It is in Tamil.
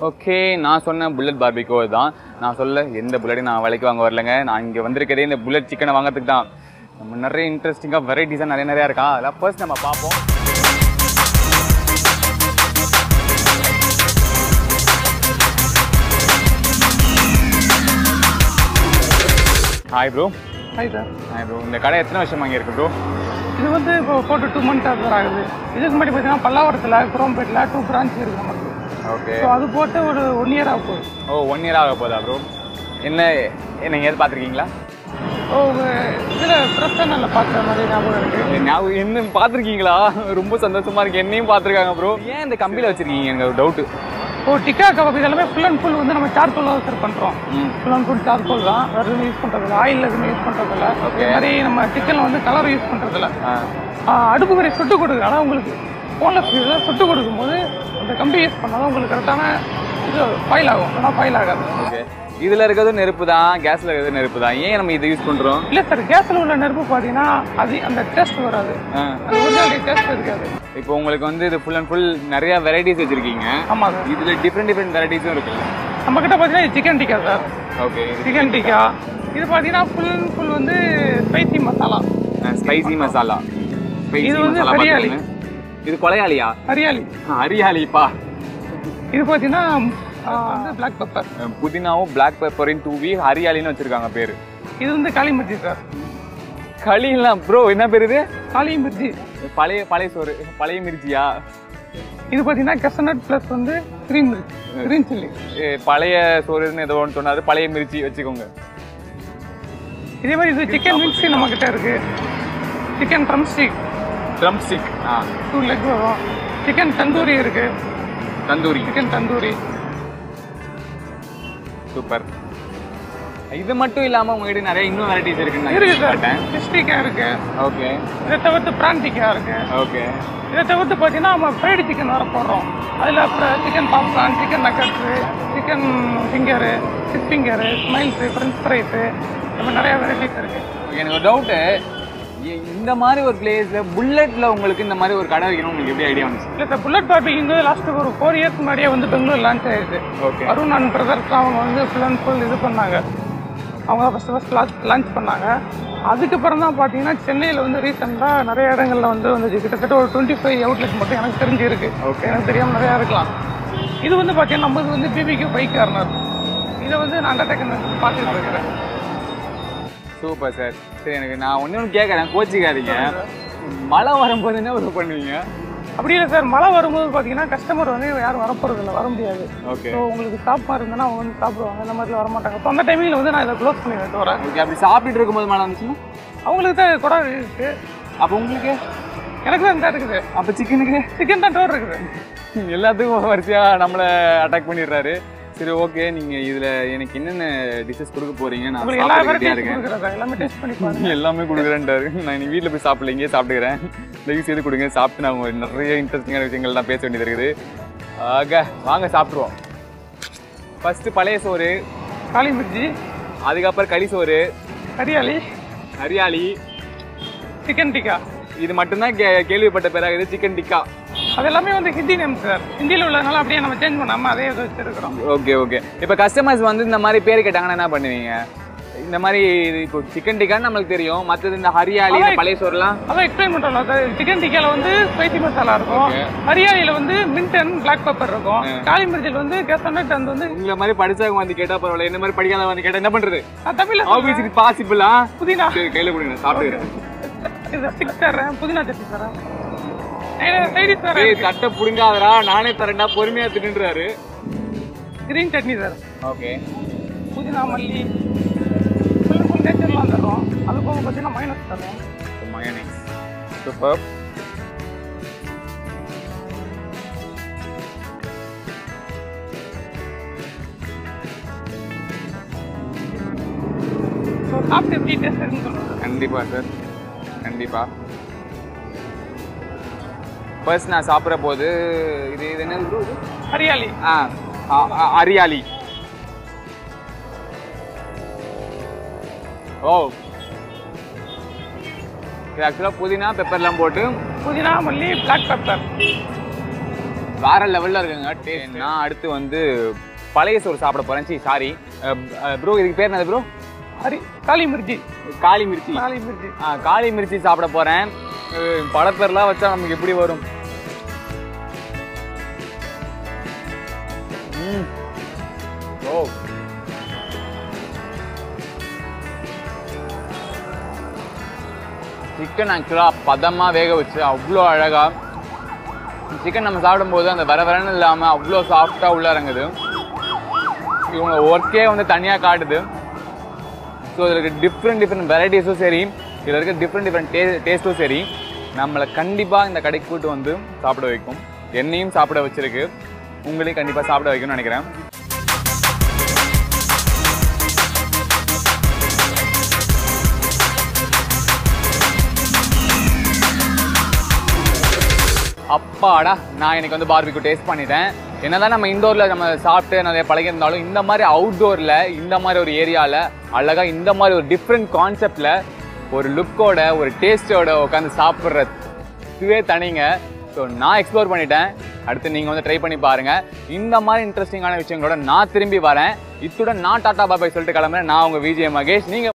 ஓகே நான் சொன்ன புல்லட் பார்பிகோ தான் நான் சொல்ல எந்த புல்லட்டையும் நான் விலைக்கு வாங்க வரலங்க நான் இங்கே வந்திருக்கிறதே இந்த புல்லட் சிக்கனை வாங்குறதுக்கு தான் நம்ம நிறைய இன்ட்ரெஸ்டிங்காக வெரைட்டிஸாக நிறைய நிறையா இருக்கா அதெல்லாம் ஃபர்ஸ்ட் நம்ம பார்ப்போம் hi bro hi sir hi bro இந்த கடை எத்தனை வருஷமா இங்கே இருக்கு ப்ரோ இது வந்து இப்போ போட்டு டூ மந்த்ஸ் ஆகுது ஆகுது இதுக்கு முன்னாடி பார்த்தீங்கன்னா பல்லாவரத்தில் குரோம்பேட்டில் டூ பிரான்ச் இருக்குது நமக்கு ஓகே ஸோ அது போட்டு ஒரு ஒன் இயர் ஆக போகுது ஓ ஒன் இயர் ஆக போதா ப்ரோ என்ன நீங்கள் எது பார்த்துருக்கீங்களா ஸோ இதில் ப்ரெஸ் சேனலில் பார்க்குற மாதிரி ஞாபகம் இருக்குது ஞாபகம் என்ன பார்த்துருக்கீங்களா ரொம்ப சந்தோஷமா இருக்கு என்னையும் பார்த்துருக்காங்க ப்ரோ ஏன் இந்த கம்பியில் வச்சிருக்கீங்க எனக்கு ஒரு டவுட்டு இப்போ டிக்கா கபாப் இதெல்லாமே ஃபுல் அண்ட் ஃபுல் வந்து நம்ம சார்கோல் தான் சார் பண்ணுறோம் ம் ஃபுல் அண்ட் ஃபுல் சார்கோல் தான் வேறு எதுவும் யூஸ் பண்ணுறதில்ல ஆயில் எதுவுமே யூஸ் பண்ணுறதில்ல அதே மாதிரி நம்ம சிக்கனில் வந்து கலர் யூஸ் பண்ணுறதில்ல ஆ அடுப்பு கறி சுட்டு கொடுக்குது ஆனால் உங்களுக்கு போன்லெஸ் இதில் சுட்டு கொடுக்கும்போது அந்த கம்பி யூஸ் பண்ணால் உங்களுக்கு கரெக்டான இது ஃபைல் ஆகும் ஆனால் ஃபைல் ஆகாது ஓகே இதில் இருக்கிறது நெருப்பு தான் கேஸில் இருக்கிறது நெருப்பு தான் ஏன் நம்ம இதை யூஸ் பண்ணுறோம் இல்லை சார் கேஸில் உள்ள நெருப்பு பார்த்தீங்கன்னா அது அந்த டேஸ்ட் வராது அந்த ஒரிஜினல் டேஸ்ட் இருக்காது இப்போ உங்களுக்கு வந்து இது ஃபுல் அண்ட் ஃபுல் நிறைய வெரைட்டிஸ் வச்சிருக்கீங்க ஆமாம் சார் இதில் டிஃப்ரெண்ட் டிஃப்ரெண்ட் வெரைட்டிஸும் இருக்குல்ல நம்ம கிட்ட பார்த்தீங்கன்னா chicken tikka sir okay chicken tikka இது பார்த்தீங்கன்னா ஃபுல் அண்ட் ஃபுல் வந்து spicy masala spicy masala spicy இது வந்து மசாலா ஹரியாலி. பார்த்துக்கோங்க. இது கொலையாளியா ஹரியாலி ஹரியாலிப்பா இது பார்த்தீங்கன்னா ஆ, வந்து பிளாக் பெப்பர் புதினாவும் பிளாக் பெப்பரையும் தூவி ஹரியாலின்னு வச்சிருக்காங்க பேர் இது வந்து காளி மிர்ச்சி சார் களிலாம் ப்ரோ என்ன பேர் இது காளி மிர்ச்சி பழைய பழைய சோறு பழைய மிர்ச்சியா இது பார்த்தீங்கன்னா கெசனட் ப்ளஸ் வந்து க்ரீன் மிர்ச் க்ரீன் சில்லி ஏ, பழைய சோறுன்னு ஏதோ ஒன்று சொன்னாரு பழைய மிர்ச்சி வச்சுக்கோங்க இதே மாதிரி இது சிக்கன் மிக்ஸி நம்ம கிட்ட இருக்கு chicken drumstick drumstick ஆ டூ லெக் வரும் சிக்கன் தந்தூரி இருக்கு தந்தூரி சிக்கன் தந்தூரி சூப்பர் இது மட்டும் இல்லாம உங்ககிட்ட நிறைய இன்னும் வெரைட்டிஸ் இருக்குன்னு நான் இருக்கு சார் கேள்விப்பட்டேன் ஃபிஷ் இருக்கு ஓகே இதை தவிர்த்து பிரான் டிக்கா இருக்கு ஓகே இதை தவிர்த்து பார்த்தீங்கன்னா நம்ம ஃப்ரைடு சிக்கன் வர போடுறோம் அதில் அப்புறம் chicken popcorn chicken nuggets chicken finger fish finger smiles french fries இந்த மாதிரி நிறைய வெரைட்டிஸ் இருக்கு எனக்கு ஒரு டவுட்டு இந்த மாதிரி ஒரு பிளேஸ்ல புல்லட்ல உங்களுக்கு இந்த மாதிரி ஒரு கடை வைக்கணும் உங்களுக்கு எப்படி ஐடியா வந்துச்சு இல்லை சார் புல்லட் பார்பிக்கு லாஸ்ட் ஒரு ஃபோர் இயர்ஸ் முன்னாடியே வந்து பெங்களூர் லான்ச் ஆயிடுச்சு ஓகே அருண் அண்ட் பிரதர்ஸ் அவங்க வந்து ஃபுல் அண்ட் ஃபுல் இது பண்ணாங்க அவங்க தான் ஃபஸ்ட்டு ஃபஸ்ட் லான்ச் லான்ச் பண்ணாங்க அதுக்கப்புறம் தான் பார்த்தீங்கன்னா சென்னையில் வந்து ரீசெண்டாக நிறைய இடங்கள்ல வந்து வந்துச்சு கிட்டத்தட்ட ஒரு டுவெண்ட்டி ஃபைவ் அவுட்லெட் மட்டும் எனக்கு தெரிஞ்சு இருக்கு Okay. எனக்கு தெரியாமல் நிறையா இருக்கலாம் இது வந்து பார்த்தீங்கன்னா நம்மளுக்கு வந்து பிபிக்கு பைக் கார்னர் இதை வந்து நான் அண்டர்டேக்கன் பார்த்துட்டு இருக்கிறேன் சூப்பர் சார் சரி எனக்கு நான் ஒன்று ஒன்று கேட்குறேன் கோச்சிக்காதீங்க மழை வரும்போது என்ன ஒரு பண்ணுவீங்க அப்படி இல்லை சார் மழை வரும்போது பார்த்தீங்கன்னா கஸ்டமர் வந்து யாரும் வரப்போறது இல்லை வர முடியாது ஓகே ஸோ உங்களுக்கு ஸ்டாப் இருந்ததுன்னா அவங்க வந்து சாப்பிடுவாங்க இந்த மாதிரிலாம் வர மாட்டாங்க ஸோ அந்த டைமில் வந்து நான் இதை க்ளோஸ் பண்ணி வைக்க வரேன் ஓகே அப்படி சாப்பிட்டுட்டு இருக்கும்போது மழை வந்துச்சுன்னா அவங்களுக்கு தான் குடம் இருக்கு அப்போ உங்களுக்கு எனக்கு தான் இந்த இருக்குது அப்போ சிக்கனுக்கு சிக்கன் தான் டோர் இருக்குது எல்லாத்துக்கும் வரிசையா நம்மளை அட்டாக் பண்ணிடுறாரு சரி ஓகே நீங்க இதுல எனக்கு என்னென்ன டிஷஸ் கொடுக்க போறீங்க நான் உங்களுக்கு எல்லா சாப்பிட ரெடியா வெரைட்டிஸ் இருக்கேன் கொடுக்குறதா எல்லாமே டேஸ்ட் பண்ணி பாருங்க எல்லாமே கொடுக்குறேன்டாரு நான் இன்னைக்கு வீட்டில் போய் சாப்பிடல இங்கேயே சாப்பிட்டுக்கிறேன் தயவு செய்து கொடுங்க சாப்பிட்டு நான் உங்களுக்கு நிறைய இன்ட்ரெஸ்டிங்கான விஷயங்கள் தான் பேச வேண்டியது இருக்குது ஆக வாங்க சாப்பிட்ருவோம் ஃபர்ஸ்ட் பழைய சோறு காளி மிர்ச்சி அதுக்கப்புறம் களி சோறு ஹரியாலி ஹரியாலி சிக்கன் டிக்கா இது மட்டும்தான் கே கேள்விப்பட்ட பேராகுது சிக்கன் டிக்கா அது எல்லாமே வந்து ஹிந்தி நேம் சார் ஹிந்தியில் உள்ளதுனால அப்படியே நம்ம சேஞ்ச் பண்ணாமல் அதே இதை வச்சிருக்கிறோம் ஓகே ஓகே இப்போ கஸ்டமர்ஸ் வந்து இந்த மாதிரி பேர் கேட்டாங்கன்னா என்ன பண்ணுவீங்க இந்த மாதிரி இது இப்போ சிக்கன் டிக்கான்னு நம்மளுக்கு தெரியும் மற்றது இந்த ஹரியாலி இந்த பழைய சோறுலாம் அதான் எக்ஸ்பிளைன் பண்ணுறோம்ல சார் சிக்கன் டிக்கால வந்து ஸ்பைசி மசாலா இருக்கும் Okay. ஹரியாலியில் வந்து மின்ட் அண்ட் பிளாக் பெப்பர் இருக்கும் காளி மிர்ச்சியில் வந்து கேசனட் அந்த வந்து உங்களை மாதிரி படிச்சவங்க வந்து கேட்டா பரவாயில்ல இந்த மாதிரி படிக்காதவங்க வந்து கேட்டா என்ன பண்றது நான் தமிழில் ஆஃபீஸுக்கு பாசிபிளா புதினா சரி கையில கொடுங்க நான் சாப்பிட்டுக்கிறேன் இது ஸ்டிக் தர்றேன் புதினா சட்னி தரேன் சைடிஸ் தரேன் ஏய் தட்டை புடுங்காதடா நானே தரேன்டா பொறுமையா தின்னுறாரு கிரீன் சட்னி சார் ஓகே புதினா மல்லி ஃபுல் ஃபுல் நேச்சர்லாம் தரோம் அது போக பார்த்தீங்கன்னா மைனஸ் தரோம் மயோனைஸ் சூப்பர் ஸோ சாப்பிட்டு எப்படி டேஸ்ட் இருக்குன்னு சொல்லுங்கள் கண்டிப்பா சார் கண்டிப்பா ஃபர்ஸ்ட் நான் சாப்பிட்ற போது இது இது என்ன bro இது ஹரியாலி ஆ ஆ, ஆ, அரியாலி ஓ இது ஆக்சுவலாக புதினா பெப்பர்லாம் போட்டு புதினா மல்லி பிளாக் பெப்பர் வேற லெவல்ல இருக்குங்க டேஸ்ட் நான் அடுத்து வந்து பழைய சோறு சாப்பிட போறேன் சி சாரி ப்ரோ இதுக்கு பேர் என்னது ப்ரோ ஹரி காளி மிர்ச்சி காளி மிர்ச்சி காளி மிர்ச்சி ஆ காளி மிர்ச்சி சாப்பிட போறேன் அஹ் பல பேர்லாம் வச்சா நமக்கு எப்படி வரும் ம். ஓ சிக்கன் ஆக்சுவலாக பதமாக வேக வச்சு அவ்வளோ அழகா சிக்கன் நம்ம சாப்பிடும்போது அந்த வர வரன்னு இல்லாமல் அவ்வளோ சாஃப்டாக உள்ள இறங்குது இவங்க ஒர்க்கே வந்து தனியாக காட்டுது ஸோ இதில் இருக்க டிஃப்ரெண்ட் டிஃப்ரெண்ட் வெரைட்டிஸும் சரி இதில் இருக்க டிஃப்ரெண்ட் டிஃப்ரெண்ட் டே டேஸ்ட்டும் சரி நம்மளை கண்டிப்பாக இந்த கடைக்கு கூட்டு வந்து சாப்பிட வைக்கும் என்னையும் சாப்பிட வச்சிருக்கு உங்களையும் கண்டிப்பாக சாப்பிட வைக்கும்னு நினைக்கிறேன் அப்பாடா நான் இன்னைக்கு வந்து பார்பிக்யூ டேஸ்ட் பண்ணிட்டேன் என்னதான் நம்ம இண்டோரில் நம்ம சாப்பிட்டு நிறைய பழகியிருந்தாலும் இந்த மாதிரி அவுட்டோரில் இந்த மாதிரி ஒரு ஏரியாவில் அழகாக இந்த மாதிரி ஒரு டிஃப்ரெண்ட் கான்செப்டில் ஒரு லுக்கோட ஒரு டேஸ்டோட உட்காந்து சாப்பிட்ற இதுவே தனிங்க ஸோ நான் எக்ஸ்ப்ளோர் பண்ணிட்டேன் அடுத்து நீங்கள் வந்து ட்ரை பண்ணி பாருங்கள் இந்த மாதிரி இன்ட்ரெஸ்டிங்கான விஷயங்களோட நான் திரும்பி வரேன் இத்துடன் நான் டாட்டா பாபாய் சொல்லிட்டு கிளம்புறேன் நான் உங்கள் விஜய் மகேஷ் நீங்கள்